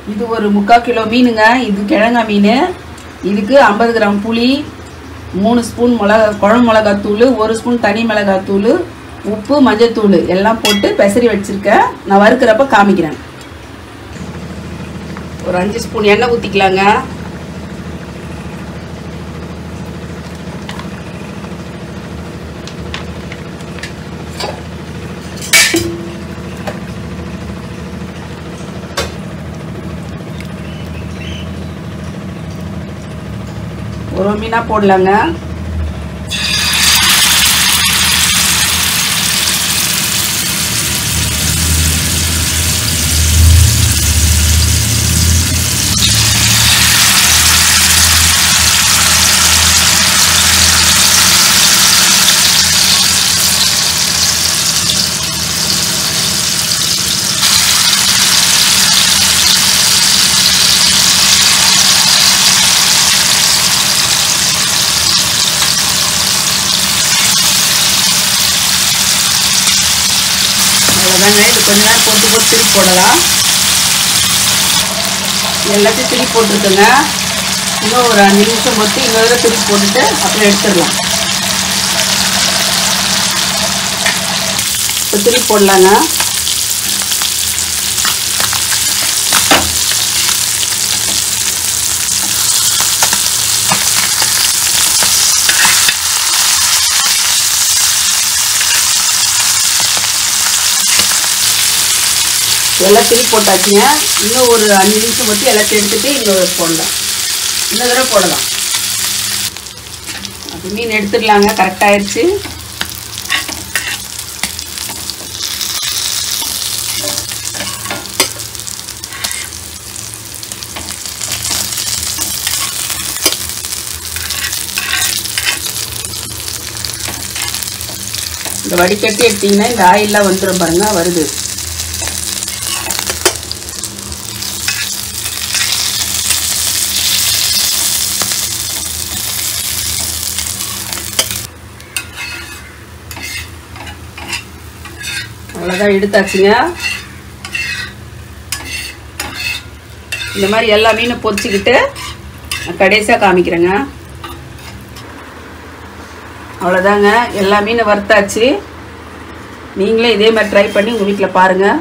இது ஒரு முக்கால் கிலோ மீனுங்க இது கிழங்கா மீன் இதுக்கு ஐம்பது கிராம் புளி மூணு ஸ்பூன் மிளகா குழம்பு மிளகாத்தூள் ஒரு ஸ்பூன் தனி மிளகாத்தூள் உப்பு மஞ்சத்தூள் எல்லாம் போட்டு பெசரி வச்சுருக்கேன் நான் வறுக்கிறப்ப காமிக்கிறேன் ஒரு அஞ்சு ஸ்பூன் எண்ணெய் ஊற்றிக்கலாங்க ஒரு மீனாக போடலாங்க அவ்வளோதாங்க இது கொஞ்ச நேரம் போட்டு போட்டு திருப்பி போடலாம் எல்லாத்தையும் திருப்பி போட்டுருக்குங்க இன்னும் ஒரு அஞ்சு நிமிஷம் பொறுத்து இன்னொரு தடவை திருப்பி போட்டுட்டு அப்புறம் எடுத்துடலாம் இப்போ திருப்பி போடலாங்க எல்லாம் திருப்பி போட்டாச்சுங்க இன்னும் ஒரு அஞ்சு நிமிஷம் மட்டும் எல்லாத்தையும் எடுத்துட்டு இன்னொரு போடலாம் இன்னொரு தடவை போடலாம் அது மீன் எடுத்துடலாங்க கரெக்டாகிடுச்சு இந்த வடிகட்டி எடுத்தீங்கன்னா இந்த ஆயிலெலாம் வந்துடும் பாருங்க வருது அவ்வளோதான் எடுத்தாச்சுங்க இந்த மாதிரி எல்லா மீனும் பொரிச்சுக்கிட்டு நான் கடைசியாக காமிக்கிறேங்க அவ்வளோதாங்க எல்லா மீனும் வறுத்தாச்சு நீங்களே இதே மாதிரி ட்ரை பண்ணி உங்கள் வீட்டில் பாருங்கள்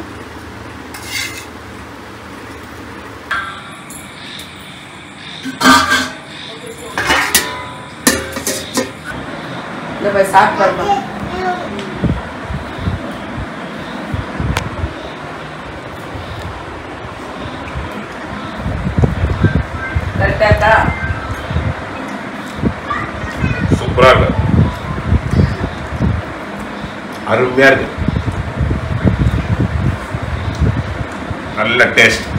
இந்த போய் சாப்பிட்டு வரணும் கரெக்டாக்கா சூப்பராக இருக்கு அருமையாக இருக்கு நல்ல டேஸ்ட்